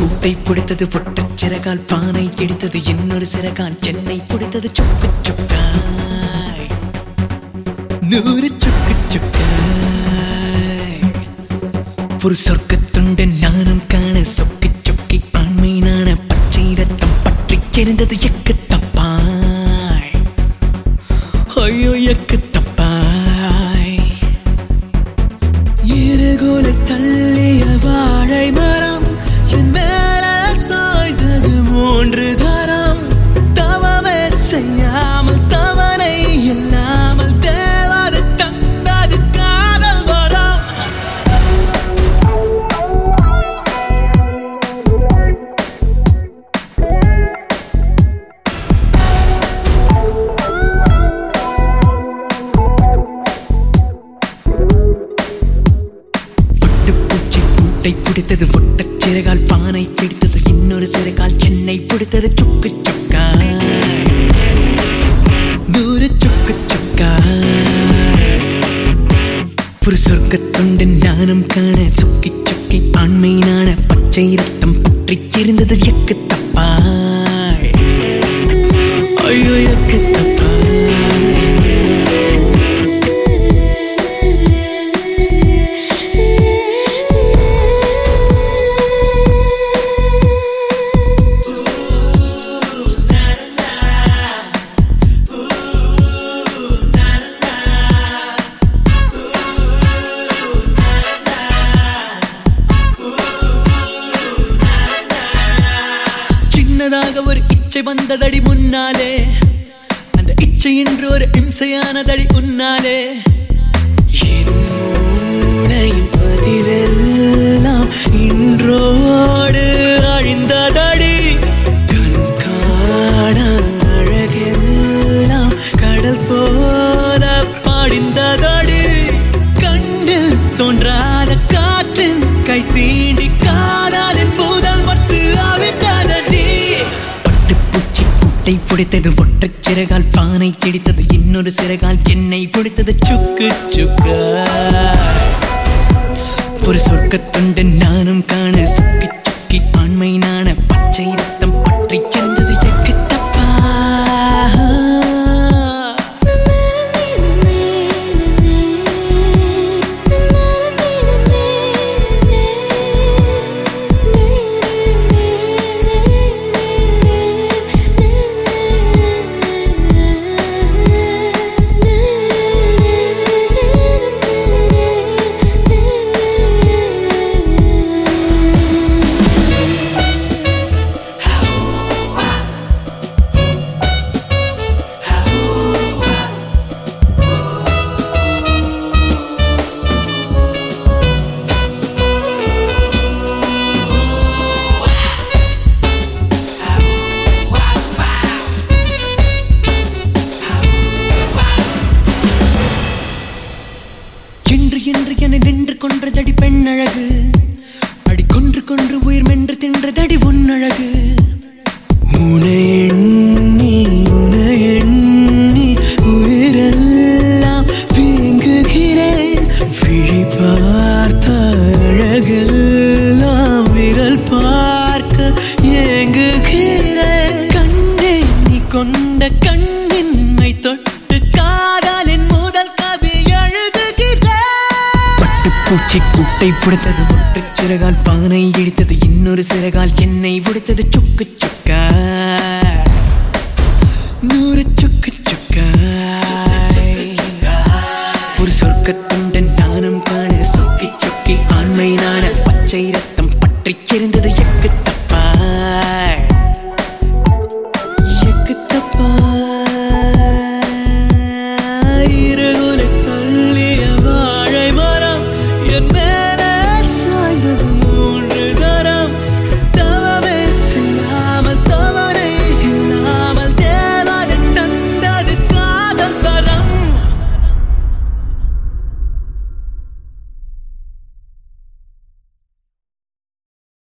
கூட்டை பிடித்தது பொட்டச் சிறகால் பானை இடித்தது இன்னொரு சிறகால் சென்னை பிடித்தது சொக்கு சொக்காய் நூறு சொக்கு சொக்காய் ஒரு சொர்க்கத்துண்டு நானும் காண சொக்கி சொக்கி ஆண்மை நாண பச்சை ரத்தம் பற்றி செறிந்தது எக்கு தப்பாய் ஐயோ எக்கு தப்பாய் இருகோலை தள்ளிய வாழை மரம் என் மேல சாய்ந்தது மூன்று தரம் தவமே செய்யாமல் தவனை இல்லாமல் தேவாது தந்தது காதல் வரம் பட்டுப்பூச்சி கூட்டை பிடித்தது ஒட்டச் சிறகால் பானை பிடித்தது இன்னொரு சிறகால் சென்னை பிடித்தது சுக்கு சுக்கா தூர சுக்கு சுக்கா ஒரு சொர்க்கத்துண்டு நானும் காண சுக்கி சுக்கி ஆண்மை நாண பச்சை ரத்தம் பற்றி எரிந்தது எக்கு தப்பாய் ஐயோ எக்கு தப்பாய் சின்னதாக ஒரு இச்சை வந்ததடி முன்னாலே அந்த இச்சை என்று ஒரு இம்சையானதடி உன்னாலே என் மூளையின் பதிலெல்லாம் இன்றோடு அழிந்ததடி கண் காண அழகெல்லாம் கடல் போல பாடிந்ததடி கண்ணில் தோன்றாத காற்றின் கை தீண்டி காதலின் புதல் மட்டு அவிழ்ந்ததடி பட்டுப்பூச்சி கூட்டை பிடித்தது ஒற்றைச் சிறகால் பானை கிடித்தது இன்னொரு சிறகால் சென்னை பிடித்தது சுக்கு சுக்கு ஒரு சொர்க்கத்துண்டு நானும் காண சுக்கி சுக்கி ஆண்மை நாண பச்சை ரத்தம் பற்றி செறிந்தது எக்கு தப்பா என்று என்று என நின்று கொன்றதடி பெண் அழகு அடி கொன்று கொன்று உயிர் மென்று தின்றதடி உன்னழகு உனை எண்ணி உனை எண்ணி உயிரெல்லாம் வீங்குகிறேன் விழி பார்த்த அழகெல்லாம் விரல் பார்க்க ஏங்குகிறேன் கண்ணே நீ கொண்ட கண்ணின்மை தொட்டு காதலின் முதல் கவி எழுதுகிறேன் பட்டுப்பூச்சி கூட்டை பிடித்தது ஒற்றைச் சிறகால் பானை இடித்தது இன்னொரு சிறகால் என்னை உடைத்தது சுக்கு சுக்கா நூறு சுக்கு சுக்கா ஒரு சொர்க்கத்துண்டு நானும் காண சொக்கி சொக்கி ஆண்மை நாண பச்சை ரத்தம் பற்றி செறிந்தது எக்கு